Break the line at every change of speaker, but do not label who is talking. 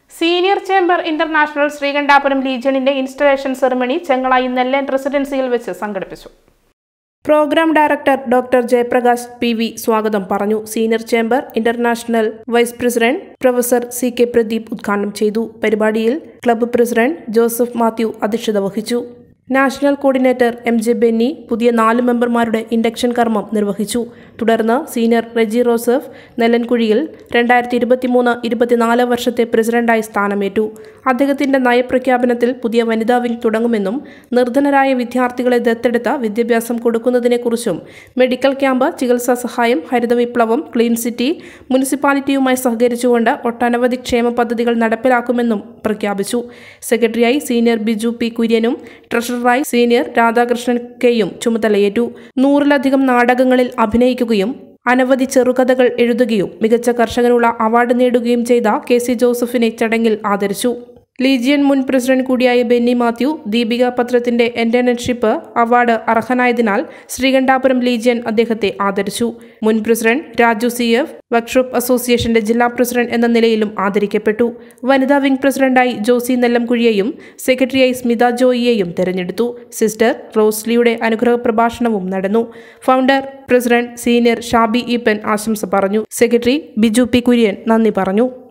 senior chamber international Sreekandapuram ലീജിയണിന്റെ installation ceremony Chengalayi Nellan റെസിഡൻസിയിൽ വെച്ച് സംഘടിപ്പിച്ചു programme director doctor Jayaprakash P V സ്വാഗതം പറഞ്ഞു senior chamber international vice president professor C K Pradeep ഉദ്ഘാടനം ചെയ്തു പരിപാടിയിൽ ക്ലബ്ബ് പ്രസിഡന്റ് ജോസഫ് മാത്യു അധ്യക്ഷത വഹിച്ചു national coordinator M J Benny പുതിയ നാല് മെമ്പർമാരുടെ ഇൻഡക്ഷൻ കർമ്മം നിർവഹിച്ചു തുടർന്ന് സീനിയർ റെജി റോസഫ് നെല്ലൻകുഴിയിൽ രണ്ടായിരത്തി ഇരുപത്തിമൂന്ന് ഇരുപത്തിനാല് വർഷത്തെ പ്രസിഡന്റായി സ്ഥാനമേറ്റു അദ്ദേഹത്തിന്റെ നയപ്രഖ്യാപനത്തിൽ പുതിയ വനിതാ വിംഗ് തുടങ്ങുമെന്നും നിർധനരായ വിദ്യാർത്ഥികളെ ദത്തെടുത്ത വിദ്യാഭ്യാസം കൊടുക്കുന്നതിനെക്കുറിച്ചും മെഡിക്കൽ ക്യാമ്പ് ചികിത്സാ സഹായം ഹരിത വിപ്ലവം ക്ലീൻ സിറ്റി മുനിസിപ്പാലിറ്റിയുമായി സഹകരിച്ചുകൊണ്ട് ഒട്ടനവധി ക്ഷേമ പദ്ധതികൾ നടപ്പിലാക്കുമെന്നും പ്രഖ്യാപിച്ചു സെക്രട്ടറിയായി സീനിയർ ബിജു പി കുര്യനും ട്രഷററായി സീനിയർ രാധാകൃഷ്ണൻ കെയും ചുമതലയേറ്റു നൂറിലധികം നാടകങ്ങളിൽ അഭിനയിക്കുകയും അനവധി ചെറുകഥകൾ എഴുതുകയും മികച്ച കർഷകനുള്ള അവാർഡ് നേടുകയും ചെയ്ത കെ സി ജോസഫിനെ ചടങ്ങിൽ ആദരിച്ചു ലീജിയൻ മുൻ പ്രസിഡന്റ് കൂടിയായ ബെന്നി മാത്യു ദീപിക പത്രത്തിന്റെ ഇന്റേൺഷിപ്പ് അവാർഡ് അർഹനായതിനാൽ ശ്രീകണ്ഠാപുരം ലീജിയൻ അദ്ദേഹത്തെ ആദരിച്ചു മുൻ president Raju C F workshop അസോസിയേഷന്റെ ജില്ലാ പ്രസിഡന്റ് എന്ന നിലയിലും ആദരിക്കപ്പെട്ടു വനിതാ വിംഗ് പ്രസിഡന്റായി ജോസി നെല്ലംകുഴിയെയും സെക്രട്ടറിയായി സ്മിത ജോയിയെയും തെരഞ്ഞെടുത്തു സിസ്റ്റർ റോസ്ലിയുടെ അനുഗ്രഹ പ്രഭാഷണവും നടന്നു founder president senior Shabi Eappen ആശംസ പറഞ്ഞു സെക്രട്ടറി ബിജു പി കുര്യൻ നന്ദി പറഞ്ഞു